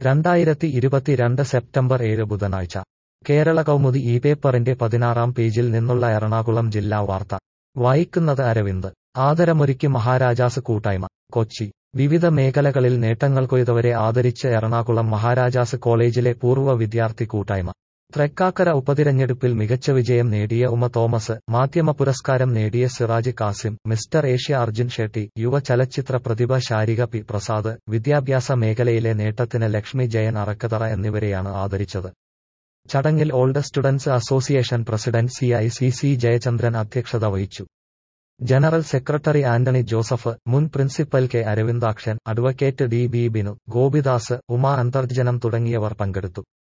രണ്ടായിരത്തി ഇരുപത്തിരണ്ട് സെപ്റ്റംബർ ഏഴ് ബുധനാഴ്ച കേരള കൗമുദി ഈ പേപ്പറിന്റെ പതിനാറാം പേജിൽ നിന്നുള്ള എറണാകുളം ജില്ലാ വാർത്ത വായിക്കുന്നത് അരവിന്ദ് ആദരമൊരുക്കി മഹാരാജാസ് കൂട്ടായ്മ കൊച്ചി വിവിധ മേഖലകളിൽ നേട്ടങ്ങൾ കൊയ്തവരെ ആദരിച്ച് എറണാകുളം മഹാരാജാസ് കോളേജിലെ പൂർവ്വ വിദ്യാർത്ഥി കൂട്ടായ്മ തൃക്കാക്കര ഉപതിരഞ്ഞെടുപ്പിൽ മികച്ച വിജയം നേടിയ ഉമ തോമസ് മാധ്യമ പുരസ്കാരം നേടിയ സിറാജ് കാസിം മിസ്റ്റർ ഏഷ്യ അർജുൻ ഷെട്ടി യുവ ചലച്ചിത്ര പ്രതിഭ ശാരിക പി പ്രസാദ് വിദ്യാഭ്യാസ മേഖലയിലെ നേട്ടത്തിന് ലക്ഷ്മി ജയൻ അറക്കതറ എന്നിവരെയാണ് ആദരിച്ചത് ചടങ്ങിൽ old students association president C I C C Jayachandran അധ്യക്ഷത വഹിച്ചു ജനറൽ സെക്രട്ടറി ആന്റണി ജോസഫ് മുൻ principal K Aravindakshan advocate D B Binu Gopidas Uma Antharjanam തുടങ്ങിയവർ പങ്കെടുത്തു